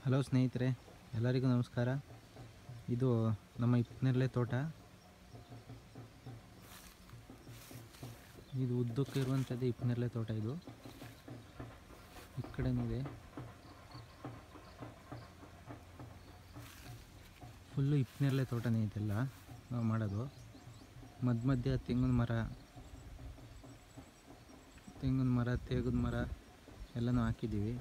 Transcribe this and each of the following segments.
hello ಸ್ನೇಹಿತರೆ ಎಲ್ಲರಿಗೂ ನಮಸ್ಕಾರ ಇದು ನಮ್ಮ ಇಪ್ಪನೇರಳೆ ತೋಟ ಇದು ಉದ್ದಕ್ಕೆ ಇರುವಂಥದ್ದು ಇಪ್ಪನೇರಳೆ ತೋಟ ಇದು ಈ ಕಡೆನೂ ಇದೆ ಫುಲ್ಲು ಇಪ್ಪನೇರಳೆ ತೋಟನೇ ಇದೆಲ್ಲ ನಾವು ಮಾಡೋದು ಮಧ್ಯ ಮಧ್ಯ ತೆಂಗಿನ ಮರ ತೆಂಗಿನ ಮರ ತೇಗದ ಮರ ಎಲ್ಲನೂ ಹಾಕಿದ್ದೀವಿ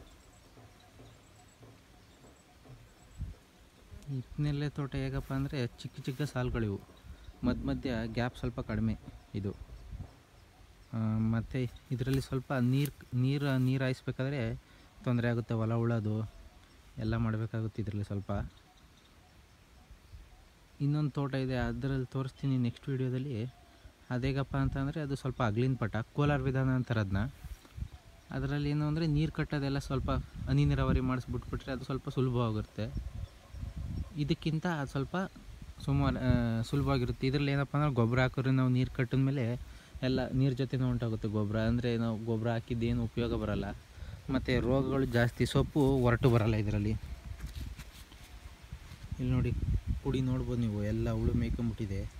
ಹಿಪ್ಪನೆಲೆ ತೋಟ ಹೇಗಪ್ಪ ಅಂದರೆ ಚಿಕ್ಕ ಚಿಕ್ಕ ಸಾಲುಗಳಿವು ಮಧ್ಯ ಮಧ್ಯ ಗ್ಯಾಪ್ ಸ್ವಲ್ಪ ಕಡಿಮೆ ಇದು ಮತ್ತು ಇದರಲ್ಲಿ ಸ್ವಲ್ಪ ನೀರು ನೀರು ನೀರು ಹಾಯಿಸ್ಬೇಕಾದ್ರೆ ತೊಂದರೆ ಆಗುತ್ತೆ ಹೊಲ ಉಳೋದು ಎಲ್ಲ ಮಾಡಬೇಕಾಗುತ್ತೆ ಇದರಲ್ಲಿ ಸ್ವಲ್ಪ ಇನ್ನೊಂದು ತೋಟ ಇದೆ ಅದರಲ್ಲಿ ತೋರಿಸ್ತೀನಿ ನೆಕ್ಸ್ಟ್ ವೀಡಿಯೋದಲ್ಲಿ ಅದೇಗಪ್ಪ ಅಂತಂದರೆ ಅದು ಸ್ವಲ್ಪ ಅಗ್ಲಿನ ಪಟ ಕೋಲಾರ ವಿಧಾನ ಅಂತಾರೆ ಅದನ್ನ ಅದರಲ್ಲಿ ಏನು ಅಂದರೆ ನೀರು ಕಟ್ಟೋದೆಲ್ಲ ಸ್ವಲ್ಪ ಹನಿ ನೀರಾವರಿ ಮಾಡಿಸ್ಬಿಟ್ಬಿಟ್ರೆ ಅದು ಸ್ವಲ್ಪ ಸುಲಭವಾಗಿರುತ್ತೆ ಇದಕ್ಕಿಂತ ಅದು ಸ್ವಲ್ಪ ಸುಮಾರು ಸುಲಭವಾಗಿರುತ್ತೆ ಇದರಲ್ಲಿ ಏನಪ್ಪ ಅಂದ್ರೆ ಗೊಬ್ಬರ ಹಾಕಿದ್ರೆ ನಾವು ನೀರು ಕಟ್ಟಿದ ಮೇಲೆ ಎಲ್ಲ ನೀರು ಜೊತೆನೇ ಉಂಟಾಗುತ್ತೆ ಗೊಬ್ಬರ ಅಂದರೆ ನಾವು ಗೊಬ್ಬರ ಹಾಕಿದ್ದೇನು ಉಪಯೋಗ ಬರಲ್ಲ ಮತ್ತು ರೋಗಗಳು ಜಾಸ್ತಿ ಸೊಪ್ಪು ಹೊರಟು ಬರಲ್ಲ ಇದರಲ್ಲಿ ಇಲ್ಲಿ ನೋಡಿ ಪುಡಿ ನೋಡ್ಬೋದು ನೀವು ಎಲ್ಲ ಹುಳು ಮೇಯ್ಕೊಂಬಿಟ್ಟಿದೆ